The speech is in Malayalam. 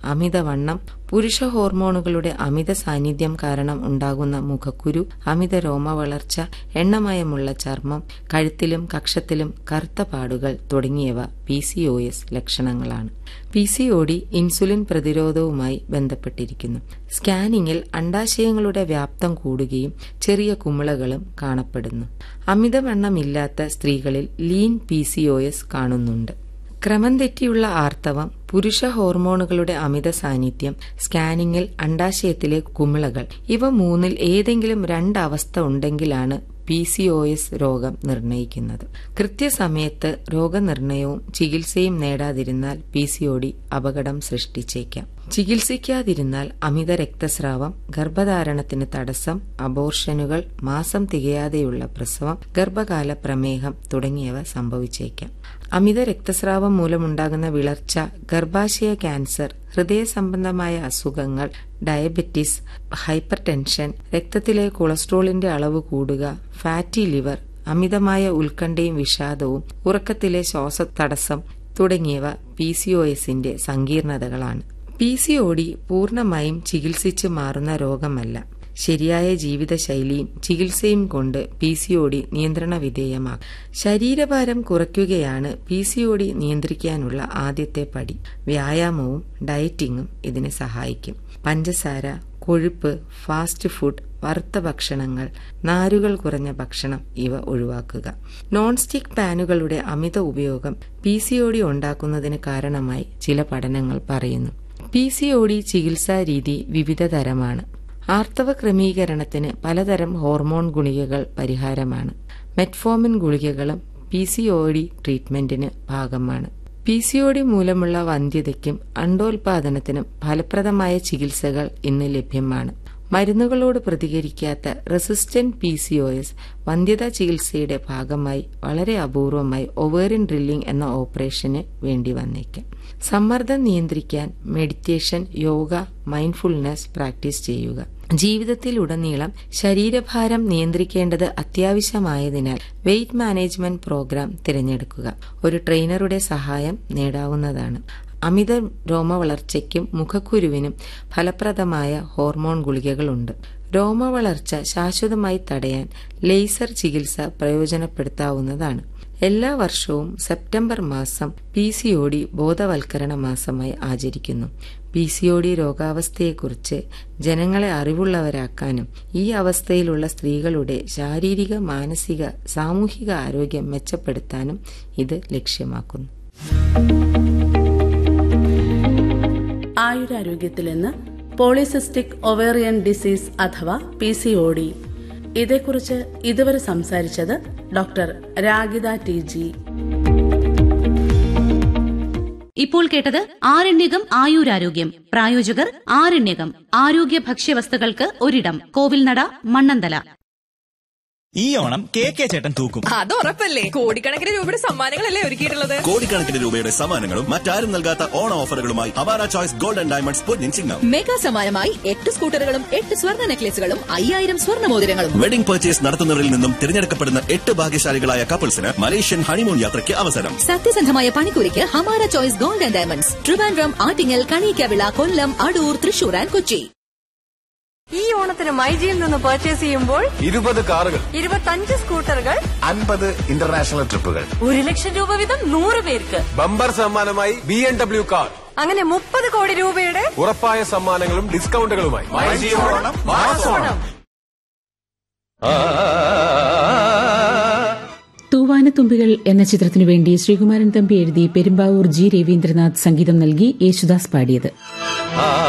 അമിതവണ്ണം പുരുഷ ഹോർമോണുകളുടെ അമിത സാന്നിധ്യം കാരണം ഉണ്ടാകുന്ന മുഖക്കുരു അമിത രോമവളർച്ച എണ്ണമയമുള്ള ചർമ്മം കഴുത്തിലും കക്ഷത്തിലും കറുത്ത പാടുകൾ തുടങ്ങിയവ പി സി ഒ എസ് ലക്ഷണങ്ങളാണ് P C O D insulin പ്രതിരോധവുമായി ബന്ധപ്പെട്ടിരിക്കുന്നു സ്കാനിങ്ങിൽ അണ്ടാശയങ്ങളുടെ വ്യാപ്തം കൂടുകയും ചെറിയ കുമിളകളും കാണപ്പെടുന്നു അമിതവണ്ണമില്ലാത്ത സ്ത്രീകളിൽ lean P C O S കാണുന്നുണ്ട് ക്രമം തെറ്റിയുള്ള ആർത്തവം പുരുഷ ഹോർമോണുകളുടെ അമിത സാന്നിധ്യം സ്കാനിങ്ങിൽ അണ്ടാശയത്തിലെ കുമിളകൾ ഇവ മൂന്നിൽ ഏതെങ്കിലും രണ്ടവസ്ഥ ഉണ്ടെങ്കിലാണ് പി സി ഒ എസ് രോഗം നിർണയിക്കുന്നത് കൃത്യസമയത്ത് രോഗനിർണയവും ചികിത്സയും നേടാതിരുന്നാൽ പി സി ഒ ഡി അപകടം സൃഷ്ടിച്ചേക്കാം ചികിത്സിക്കാതിരുന്നാൽ അമിത രക്തസ്രാവം ഗർഭധാരണത്തിന് തടസ്സം അബോർഷനുകൾ മാസം തികയാതെയുള്ള പ്രസവം ഗർഭകാല പ്രമേഹം തുടങ്ങിയവ സംഭവിച്ചേക്കാം അമിത രക്തസ്രാവം മൂലമുണ്ടാകുന്ന വിളർച്ച ഗർഭാശയ ക്യാൻസർ ഹൃദയ സംബന്ധമായ അസുഖങ്ങൾ ഡയബറ്റിസ് ഹൈപ്പർ ടെൻഷൻ രക്തത്തിലെ കൊളസ്ട്രോളിന്റെ അളവ് കൂടുക ഫാറ്റി ലിവർ അമിതമായ ഉത്കണ്ഠയും വിഷാദവും ഉറക്കത്തിലെ ശ്വാസതടസ്സം തുടങ്ങിയവ പി സി ഒ എസിന്റെ സങ്കീർണതകളാണ് പി സി ഒ ഡി പൂർണ്ണമായും ചികിത്സിച്ച് മാറുന്ന രോഗമല്ല ശരിയായ ജീവിതശൈലിയും ചികിത്സയും കൊണ്ട് പി സി ഒ ഡി നിയന്ത്രണ വിധേയമാക്കും ശരീരഭാരം കുറയ്ക്കുകയാണ് പി സി ഒ ഡി നിയന്ത്രിക്കാനുള്ള ആദ്യത്തെ പടി വ്യായാമവും ഡയറ്റിങ്ങും ഇതിനെ സഹായിക്കും പഞ്ചസാര കൊഴുപ്പ് ഫാസ്റ്റ് ഫുഡ് വറുത്ത ഭക്ഷണങ്ങൾ നാരുകൾ കുറഞ്ഞ ഭക്ഷണം ഇവ ഒഴിവാക്കുക നോൺ സ്റ്റിക് പാനുകളുടെ അമിത ഉപയോഗം പി സി ഒ ഡി ഉണ്ടാക്കുന്നതിന് കാരണമായി ചില പഠനങ്ങൾ പറയുന്നു പി സി ഒ ഡി ചികിത്സാ രീതി വിവിധ തരമാണ് ആർത്തവ ക്രമീകരണത്തിന് പലതരം ഹോർമോൺ ഗുളികകൾ പരിഹാരമാണ് മെറ്റ്ഫോമിൻ ഗുളികകളും പി സി ഒ ഡി ട്രീറ്റ്മെന്റിന് ഭാഗമാണ് പി സി ഒ ഡി മൂലമുള്ള വന്ധ്യതയ്ക്കും അണ്ടോൽപാദനത്തിനും ഫലപ്രദമായ ചികിത്സകൾ ഇന്ന് ലഭ്യമാണ് മരുന്നുകളോട് പ്രതികരിക്കാത്ത resistant P C O S വന്ധ്യതാ ചികിത്സയുടെ ഭാഗമായി വളരെ അപൂർവമായി ഒവേറിൻ ഡ്രില്ലിംഗ് എന്ന ഓപ്പറേഷന് വേണ്ടി വന്നേക്കാം സമ്മർദ്ദം നിയന്ത്രിക്കാൻ മെഡിറ്റേഷൻ യോഗ മൈൻഡ്ഫുൾനെസ് പ്രാക്ടീസ് ചെയ്യുക ജീവിതത്തിലുടനീളം ശരീരഭാരം നിയന്ത്രിക്കേണ്ടത് അത്യാവശ്യമായതിനാൽ വെയ്റ്റ് മാനേജ്മെന്റ് പ്രോഗ്രാം തിരഞ്ഞെടുക്കുക ഒരു ട്രെയിനറുടെ സഹായം നേടാവുന്നതാണ് അമിത രോമവളർച്ചയ്ക്കും മുഖക്കുരുവിനും ഫലപ്രദമായ ഹോർമോൺ ഗുളികകളുണ്ട് രോമവളർച്ച ശാശ്വതമായി തടയാൻ ലേസർ ചികിത്സ പ്രയോജനപ്പെടുത്താവുന്നതാണ് എല്ലാ വർഷവും സെപ്റ്റംബർ മാസം പി സി ഒ ഡി ബോധവൽക്കരണ മാസമായി ആചരിക്കുന്നു പി സി ഒ ഡി രോഗാവസ്ഥയെക്കുറിച്ച് ജനങ്ങളെ അറിവുള്ളവരാക്കാനും ഈ അവസ്ഥയിലുള്ള സ്ത്രീകളുടെ ശാരീരിക മാനസിക സാമൂഹിക ആരോഗ്യം മെച്ചപ്പെടുത്താനും ഇത് ലക്ഷ്യമാക്കുന്നു ആയുരാരോഗ്യത്തിൽ നിന്ന് പോളിസിസ്റ്റിക് ഒവേറിയൻ ഡിസീസ് അഥവാ പി സി ഒ ഡി ഇതേക്കുറിച്ച് ഇതുവരെ സംസാരിച്ചത് ഡോക്ടർ രാഗിത ടി ജി ഇപ്പോൾ കേട്ടത് ആരണ്യകം ആയുരാരോഗ്യം പ്രായോജകർ ആരണ്യകം ആരോഗ്യ ഭക്ഷ്യവസ്തുക്കൾക്ക് ഒരിടം കോവിൽനട മണ്ണന്തല ഈ ഓണം കെ കെ ചേട്ടൻ തൂക്കും അത് ഉറപ്പല്ലേ കോടിക്കണക്കിന് രൂപയുടെ സമ്മാനങ്ങളല്ലേ ഒരുക്കിയിട്ടുള്ളത് കോടിക്കണക്കിന് രൂപയുടെ സമ്മാനങ്ങളും മറ്റാരും നൽകാത്ത ഓണ ഓഫറുകളുമായി അവാര ചോയ്സ് ഗോൾഡ് ആൻഡ് ഡയമണ്ട്സ് പൊന്നിൻ ചിങ്ങം മെഗാ സമ്മാനമായി എട്ട് സ്കൂട്ടറുകളും എട്ട് സ്വർണ്ണ നെക്ലേസുകളും അയ്യായിരം സ്വർണ്ണ മോതിരങ്ങളും വെഡിംഗ് പർച്ചേസ് നടത്തുന്നവരിൽ നിന്നും തിരഞ്ഞെടുക്കപ്പെടുന്ന എട്ട് ഭാഗ്യശാലികളായ കപ്പിൾസിന് മലേഷ്യൻ ഹണിമൂൺ യാത്രയ്ക്ക് അവസരം സത്യസന്ധമായ പണിക്കൂലിക്ക് Hamara choice gold and diamonds Trivandrum Attingal Kaniyikkavila Kollam Adoor Thrissur and Kochi ഈ ഓണത്തിന് മൈജിയിൽ നിന്ന് പർച്ചേസ് ചെയ്യുമ്പോൾ ഇരുപത് കാറുകൾ ഇരുപത്തഞ്ച് സ്കൂട്ടറുകൾ അൻപത് ഇന്റർനാഷണൽ ട്രിപ്പുകൾ ഒരു ലക്ഷം രൂപ വീതം നൂറ് പേർക്ക് ബമ്പർ സമ്മാനമായി ബി എം ഡബ്ല്യു കാർ അങ്ങനെ മുപ്പത് കോടി രൂപയുടെ ഉറപ്പായ സമ്മാനങ്ങളും ഡിസ്കൗണ്ടുകളുമായി തൂവാനത്തുമ്പികൾ എന്ന ചിത്രത്തിനു വേണ്ടി ശ്രീകുമാരൻ തമ്പി എഴുതി പെരുമ്പാവൂർ ജി രവീന്ദ്രനാഥ് സംഗീതം നൽകി യേശുദാസ് പാടിയത്